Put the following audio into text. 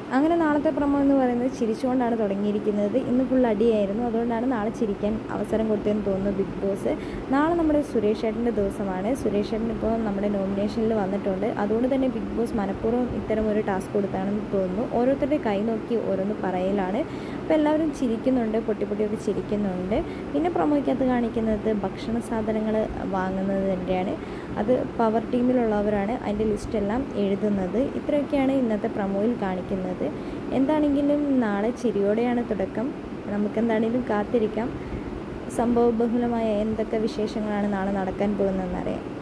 അങ്ങനെ നാളത്തെ പ്രമോ എന്ന് പറയുന്നത് ചിരിച്ചുകൊണ്ടാണ് തുടങ്ങിയിരിക്കുന്നത് ഇന്ന് ഫുൾ അടിയായിരുന്നു അതുകൊണ്ടാണ് നാളെ ചിരിക്കാൻ അവസരം കൊടുത്തതെന്ന് തോന്നുന്നു ബിഗ് ബോസ് നാളെ നമ്മുടെ സുരേഷ് ചേട്ടൻ്റെ ദിവസമാണ് സുരേഷ് ചേട്ടൻ ഇപ്പോൾ നമ്മുടെ നോമിനേഷനിൽ വന്നിട്ടുണ്ട് അതുകൊണ്ട് തന്നെ ബിഗ് ബോസ് മനഃപൂർവ്വം ഇത്തരം ഒരു ടാസ്ക് കൊടുത്താണെന്ന് തോന്നുന്നു ഓരോരുത്തരുടെ കൈ നോക്കി ഓരോന്ന് പറയലാണ് അപ്പോൾ എല്ലാവരും ചിരിക്കുന്നുണ്ട് പൊട്ടി പൊട്ടിയൊക്കെ ചിരിക്കുന്നുണ്ട് പിന്നെ പ്രൊമോയ്ക്കകത്ത് കാണിക്കുന്നത് ഭക്ഷണ സാധനങ്ങൾ വാങ്ങുന്നതിൻ്റെയാണ് അത് പവർ ടീമിലുള്ളവരാണ് അതിൻ്റെ ലിസ്റ്റെല്ലാം എഴുതുന്നത് ഇത്രയൊക്കെയാണ് ഇന്നത്തെ പ്രൊമോയിൽ കാണിക്കുന്നത് എന്താണെങ്കിലും നാളെ ചിരിയോടെയാണ് തുടക്കം നമുക്കെന്താണെങ്കിലും കാത്തിരിക്കാം സംഭവബഹുലമായ എന്തൊക്കെ വിശേഷങ്ങളാണ് നാളെ നടക്കാൻ പോകുന്നതെന്നറിയാം